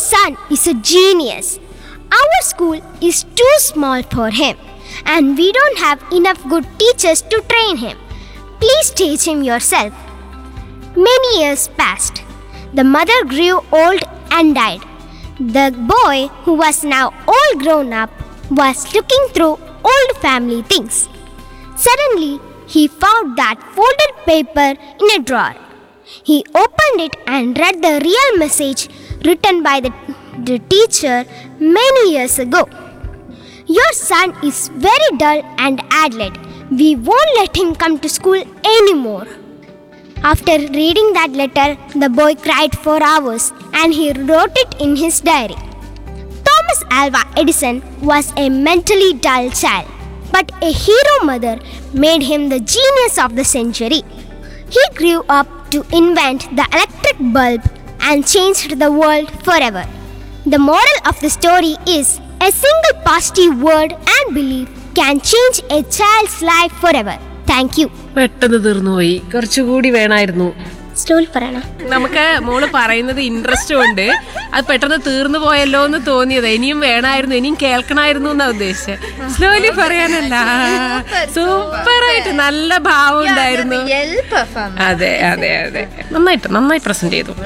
son is a genius. Our school is too small for him, and we don't have enough good teachers to train him. Please teach him yourself. Many years passed. The mother grew old and died. The boy, who was now all grown up, was looking through old family things. Suddenly, he found that folded paper in a drawer. He opened it and read the real message written by the, the teacher many years ago. Your son is very dull and adlet. We won't let him come to school anymore. After reading that letter, the boy cried for hours and he wrote it in his diary. Thomas Alva Edison was a mentally dull child, but a hero mother made him the genius of the century. He grew up to invent the electric bulb and changed the world forever. The moral of the story is a single positive word and belief can change a child's life forever. Thank you. പെട്ടെന്ന് തീർന്നുപോയി കുറച്ചുകൂടി വേണമായിരുന്നു story പറയണോ നമുക്ക് മോള് പറയുന്നത് ഇൻട്രസ്റ്റും ഉണ്ട് അത് പെട്ടെന്ന് തീർന്നു പോയല്ലോ എന്ന് തോന്നിയത് ഇനിയും വേണമായിരുന്നു ഇനിയും കേൾക്കണമായിരുന്നു എന്നാ ഉദ്ദേശിച്ചത് സ്ലോലി പറയാനല്ല സൂപ്പറായിട്ട് നല്ല ഭാവം ഉണ്ടായിരുന്നു അതെ അതെ അതെ നന്നായിട്ട് നന്നായി പ്രസന്റ് ചെയ്തു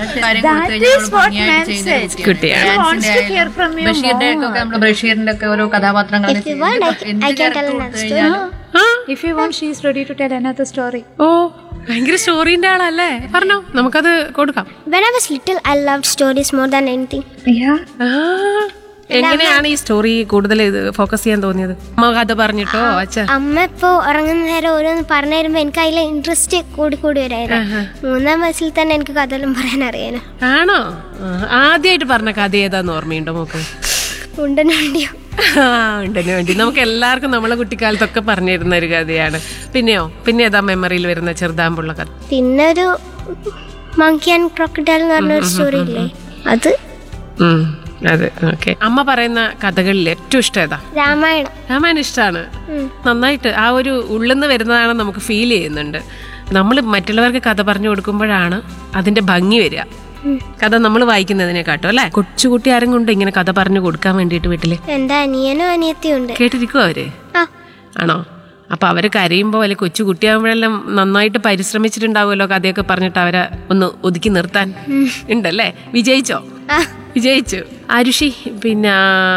കുട്ടിയാണ് ബഷീറിന്റെ ഒക്കെ നമ്മുടെ ബഷീറിന്റെ ഒക്കെ ഓരോ കഥാപാത്രങ്ങൾ If you want, I, I can tell another story. ആ If you want, she is ready to tell another story. ഓ ഭയങ്കര സ്റ്റോറിന്റെ ആളല്ലേ പറഞ്ഞോ നമുക്കത് കൊടുക്കാം When I was little, I loved stories more than anything. Yeah. ആ, എങ്ങനെയാണ് ഈ സ്റ്റോറി കൂടുതൽ ഇത് ഫോക്കസ് ചെയ്യാൻ തോന്നിയത് അമ്മ കഥ പറഞ്ഞിട്ടോ അച്ഛ അമ്മ ഇപ്പോൾ ഉറങ്ങുന്ന നേരം ഓരോന്ന് പറഞ്ഞു തരുമ്പോൾ എനിക്ക് അതിലെ ഇൻട്രസ്റ്റ് കൂടി കൂടി വരായിരുന്നു മൂന്നാം വയസ്സിൽ തന്നെ എനിക്ക് കഥകളും പറയാൻ അറിയാനോ ആണോ ആ, ആദ്യമായിട്ട് പറഞ്ഞ കഥ ഏതാന്ന് ഓർമ്മയുണ്ടോ മോക്ക് ഉണ്ടെന്നുണ്ടിയോ ആ, ഉണ്ടെന്ന് വേണ്ടി നമുക്ക് എല്ലാവർക്കും നമ്മളെ കുട്ടിക്കാലത്തൊക്കെ പറഞ്ഞിരുന്ന ഒരു കഥയാണ് പിന്നെയോ പിന്നെ ഏതാ മെമ്മറിയിൽ വരുന്ന ചെറുതാമ്പുള്ള കഥ പിന്നെ ഒരു മങ്കി ആൻഡ് ക്രോക്കഡൈൽ എന്ന് പറഞ്ഞ ഒരു സ്റ്റോറി ഇല്ലേ അത് ഉം, അതെ ഓക്കെ അമ്മ പറയുന്ന കഥകളിൽ ഏറ്റവും ഇഷ്ടം ഏതാ രാമായണം രാമായണം ഇഷ്ടമാണ് നന്നായിട്ട് ആ ഒരു ഉള്ളിന്ന് വരുന്നതാണ് നമുക്ക് ഫീൽ ചെയ്യുന്നുണ്ട് നമ്മൾ മറ്റുള്ളവർക്ക് കഥ പറഞ്ഞു കൊടുക്കുമ്പോഴാണ് അതിന്റെ ഭംഗി വരിക കഥ നമ്മൾ വായിക്കുന്നതിനെക്കാട്ടും അല്ലെ കൊച്ചുകുട്ടി ആരും കൊണ്ട് ഇങ്ങനെ കഥ പറഞ്ഞു കൊടുക്കാൻ വേണ്ടിയിട്ട് വീട്ടില് എൻ്റെ അനിയനും അനിയത്തിയും ഉണ്ട് കേട്ടിരിക്കുവോ അവര് ആ ആണോ അപ്പൊ അവര് കരയുമ്പോൾ അല്ലെ കൊച്ചു കുട്ടിയാകുമ്പോഴെല്ലാം നന്നായിട്ട് പരിശ്രമിച്ചിട്ടുണ്ടാവുമല്ലോ കഥയൊക്കെ പറഞ്ഞിട്ട് അവരെ ഒന്ന് ഒതുക്കി നിർത്താൻ ഉണ്ടല്ലേ വിജയിച്ചോ ആ വിജയിച്ചു ആരുഷി പിന്നെ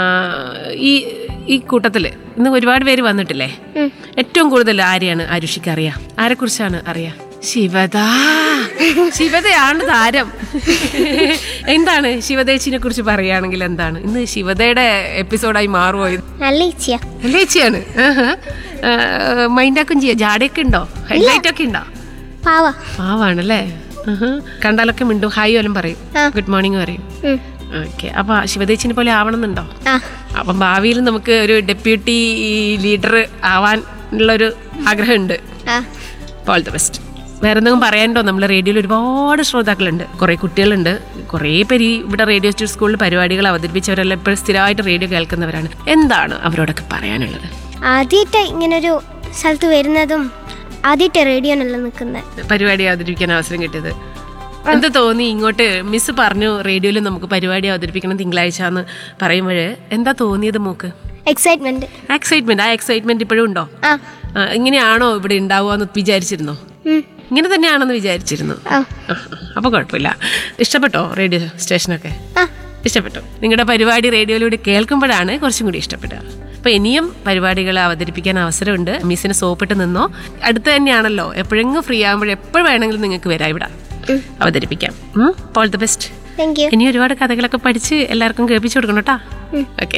ഈ ഈ കൂട്ടത്തില് ഇന്ന് ഒരുപാട് പേര് വന്നിട്ടില്ലേ ഏറ്റവും കൂടുതൽ ആരെയാണ് ആരുഷിക്ക് അറിയാം ആരെ കുറിച്ചാണ് അറിയാം ശിവദ ശിവതയാണ് താരം എന്താണ് ശിവദേച്ചിനെ കുറിച്ച് പറയുകയാണെങ്കിൽ എന്താണ് ഇന്ന് ശിവതയുടെ എപ്പിസോഡായി മാറുമോ ഇത് നല്ല ഈച്ചിയാ ലേച്ചിയാണ് മൈൻഡാക്കും ചെയ്യാം ജാടയൊക്കെ ഉണ്ടോ ഹെഡ്ലൈറ്റ് ഒക്കെ ഉണ്ടോ പാവ പാവാണല്ലേ ആഹാ. കണ്ടാലൊക്കെ മിണ്ടും ഹായ് വല്ലതും പറയും ആ. ഗുഡ് മോർണിംഗ് പറയും ഉം. ഓക്കെ അപ്പൊ ശിവദേച്ചിനെ പോലെ ആവണമെന്നുണ്ടോ ആ അപ്പം ഭാവിയിൽ നമുക്ക് ഒരു ഡെപ്യൂട്ടി ലീഡർ ആവാൻ ഉള്ളൊരു ആഗ്രഹമുണ്ട് ആ ഓൾ ദ ബെസ്റ്റ് വേറെ എന്തെങ്കിലും പറയാനുണ്ടോ നമ്മുടെ റേഡിയോയിൽ ഒരുപാട് ശ്രോതാക്കളുണ്ട് കുറേ കുട്ടികളുണ്ട് കുറേ പേര് ഈ ഇവിടെ റേഡിയോ സ്റ്റേഷൻ സ്കൂളിൽ പരിപാടികൾ അവതരിപ്പിച്ചവരെല്ലാം ഇപ്പോൾ സ്ഥിരമായിട്ട് റേഡിയോ കേൾക്കുന്നവരാണ് എന്താണ് അവരോടൊക്കെ പറയാനുള്ളത് ആദ്യമായിട്ട് ഇങ്ങനൊരു സ്ഥലത്ത് വരുന്നതും ആദ്യമായിട്ട് റേഡിയോനല്ല നിൽക്കുന്നത് പരിപാടി അവതരിപ്പിക്കാൻ അവസരം കിട്ടിയത് എന്ത് തോന്നി ഇങ്ങോട്ട് മിസ് പറഞ്ഞു റേഡിയോയിൽ നമുക്ക് പരിപാടി അവതരിപ്പിക്കണം തിങ്കളാഴ്ച എന്ന് പറയുമ്പോൾ എന്താ തോന്നിയത് മോക്ക് എക്സൈറ്റ്മെന്റ് എക്സൈറ്റ്മെന്റ് ആ എക്സൈറ്റ്മെന്റ് ഇപ്പോഴും ഉണ്ടോ ആ ആ, ഇങ്ങനെയാണോ ഇവിടെ ഉണ്ടാവുക വിചാരിച്ചിരുന്നോ ഉം. ഇങ്ങനെ തന്നെയാണെന്ന് വിചാരിച്ചിരുന്നു ആ ആ, അപ്പൊ കുഴപ്പമില്ല ഇഷ്ടപ്പെട്ടോ റേഡിയോ സ്റ്റേഷനൊക്കെ ആ ഇഷ്ടപ്പെട്ടു നിങ്ങളുടെ പരിപാടി റേഡിയോയിലൂടെ കേൾക്കുമ്പോഴാണ് കുറച്ചും കൂടി ഇഷ്ടപ്പെടുക അപ്പൊ ഇനിയും പരിപാടികൾ അവതരിപ്പിക്കാൻ അവസരമുണ്ട് മിസ്സിന് സോപ്പിട്ട് നിന്നോ അടുത്ത് തന്നെയാണല്ലോ എപ്പോഴെങ്കിലും ഫ്രീ ആകുമ്പോൾ എപ്പോഴും വേണമെങ്കിലും നിങ്ങൾക്ക് വരാം ഇവിടെ അവതരിപ്പിക്കാം all the best thank you ഇനി ഒരുപാട് കഥകളൊക്കെ പഠിച്ച് എല്ലാവർക്കും കേൾപ്പിച്ചു കൊടുക്കണം കേട്ടാ ഓക്കെ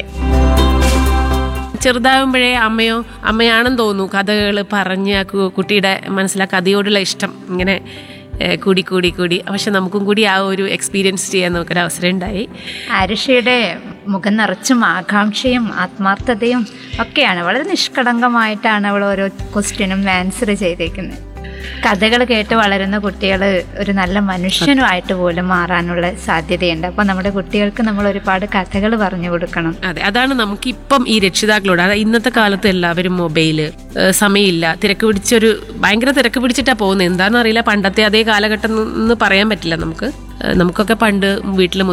ചെറുതാകുമ്പോഴേ അമ്മയോ അമ്മയാണെന്ന് തോന്നുന്നു കഥകൾ പറഞ്ഞ് ആ കു- കുട്ടിയുടെ മനസ്സിൽ ആ കഥയോടുള്ള ഇഷ്ടം ഇങ്ങനെ ഏഹ്, കൂടി കൂടി കൂടി പക്ഷെ നമുക്കും കൂടി ആ ഒരു എക്സ്പീരിയൻസ് ചെയ്യാൻ നമുക്കൊരു അവസരം ഉണ്ടായി ആരുഷിയുടെ മുഖം നിറച്ചും ആകാംക്ഷയും ആത്മാർത്ഥതയും ഒക്കെയാണ് വളരെ നിഷ്കളങ്കമായിട്ടാണ് അവൾ ഓരോ ക്വസ്റ്റ്യനും ആൻസർ ചെയ്തേക്കുന്നത് കഥകൾ കേട്ട് വളരുന്ന കുട്ടികൾ ഒരു നല്ല മനുഷ്യനുമായിട്ട് പോലും മാറാനുള്ള സാധ്യതയുണ്ട് അപ്പോൾ നമ്മുടെ കുട്ടികൾക്ക് നമ്മൾ ഒരുപാട് കഥകൾ പറഞ്ഞു കൊടുക്കണം അതെ അതാണ് നമുക്ക് ഇപ്പം ഈ രക്ഷിതാക്കളോട് അതായത് ഇന്നത്തെ കാലത്ത് എല്ലാവരും മൊബൈല് ഏഹ്, സമയമില്ല തിരക്ക് പിടിച്ചൊരു ഭയങ്കര തിരക്ക് പിടിച്ചിട്ടാ പോകുന്നത് എന്താണെന്ന് അറിയില്ല പണ്ടത്തെ അതേ കാലഘട്ടം എന്ന് പറയാൻ പറ്റില്ല നമുക്ക് ഏഹ്, നമുക്കൊക്കെ പണ്ട് വീട്ടിൽ